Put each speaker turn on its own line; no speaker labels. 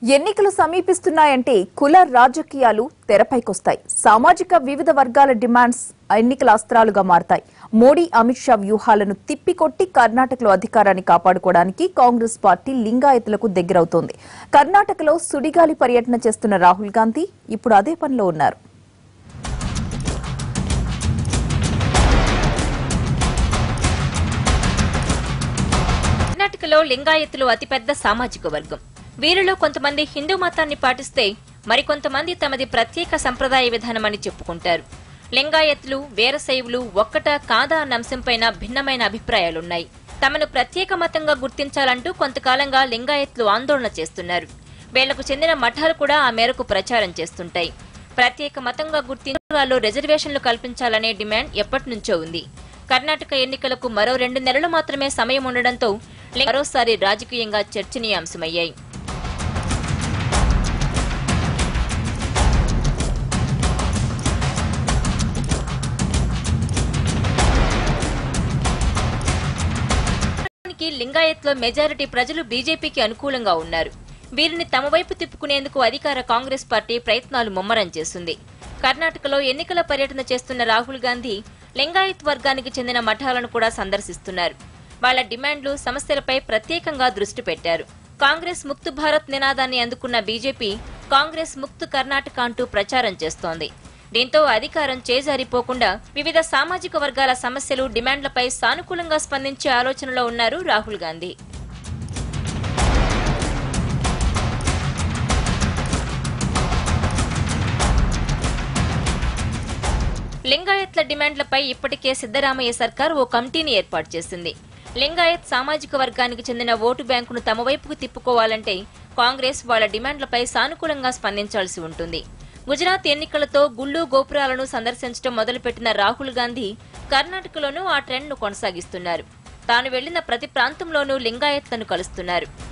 ఎన్నికలు సమీపిస్తున్నాయంటే కుల రాజకీయాలు తెరపైకొస్తాయి సామాజిక వివిధ వర్గాల డిమాండ్స్ ఎన్నికల అస్త్రాలుగా మారతాయి మోడీ అమిత్ షా వ్యూహాలను తిప్పికొట్టి కర్ణాటకలో అధికారాన్ని కాపాడుకోవడానికి కాంగ్రెస్ పార్టీ లింగాయతులకు దగ్గరవుతోంది కర్ణాటకలో సుడిగాలి పర్యటన చేస్తున్న రాహుల్ గాంధీ ఇప్పుడు అదే పనిలో ఉన్నారు
కర్ణాటకలో లింగాయతులు అతిపెద్ద సామాజిక వర్గం వీరిలో కొంతమంది హిందూ మతాన్ని పాటిస్తే మరికొంతమంది తమది ప్రత్యేక సంప్రదాయ విధానమని చెప్పుకుంటారు లింగాయతులు వీరశైవులు ఒక్కటా కాదా అన్న అంశంపైన భిన్నమైన అభిప్రాయాలున్నాయి తమను ప్రత్యేక మతంగా గుర్తించాలంటూ కొంతకాలంగా లింగాయత్లు ఆందోళన చేస్తున్నారు వీళ్లకు చెందిన మఠాలు కూడా ఆ మేరకు ప్రచారం చేస్తుంటాయి ప్రత్యేక మతంగా గుర్తించాలో రిజర్వేషన్లు కల్పించాలనే డిమాండ్ ఎప్పటి నుంచో ఉంది కర్ణాటక ఎన్నికలకు మరో రెండు నెలలు మాత్రమే సమయం ఉండడంతో లింగ మరోసారి రాజకీయంగా చర్చనీయాంశమయ్యాయి రాష్ట్రానికి లింగాయత్లో మెజారిటీ ప్రజలు బీజేపీకి అనుకూలంగా ఉన్నారు వీరిని తమ వైపు తిప్పుకునేందుకు అధికార కాంగ్రెస్ పార్టీ ప్రయత్నాలు ముమ్మరం చేస్తుంది కర్ణాటకలో ఎన్నికల పర్యటన చేస్తున్న రాహుల్ గాంధీ లింగాయత్ వర్గానికి చెందిన మఠాలను కూడా సందర్శిస్తున్నారు వాళ్ళ డిమాండ్లు సమస్యలపై ప్రత్యేకంగా దృష్టి పెట్టారు కాంగ్రెస్ ముక్త్ భారత్ నినాదాన్ని అందుకున్న బీజేపీ కాంగ్రెస్ ముక్త్ కర్ణాటక అంటూ ప్రచారం చేస్తోంది దీంతో అధికారం చేజారిపోకుండా వివిధ సామాజిక వర్గాల సమస్యలు డిమాండ్లపై సానుకూలంగా స్పందించే ఆలోచనలో ఉన్నారు రాహుల్ గాంధీ లింగాయత్ల డిమాండ్లపై ఇప్పటికే సిద్దరామయ్య సర్కార్ ఓ కమిటీని ఏర్పాటు చేసింది లింగాయత్ సామాజిక వర్గానికి చెందిన ఓటు బ్యాంకును తమ వైపుకు తిప్పుకోవాలంటే కాంగ్రెస్ వాళ్ళ డిమాండ్లపై సానుకూలంగా స్పందించాల్సి ఉంటుంది గుజరాత్ ఎన్నికలతో గుళ్ళు గోపురాలను సందర్శించడం మొదలుపెట్టిన రాహుల్ గాంధీ కర్ణాటకలోనూ ఆ ట్రెండ్ను కొనసాగిస్తున్నారు తాను వెళ్లిన ప్రతి ప్రాంతంలోనూ లింగాయత్లను కలుస్తున్నారు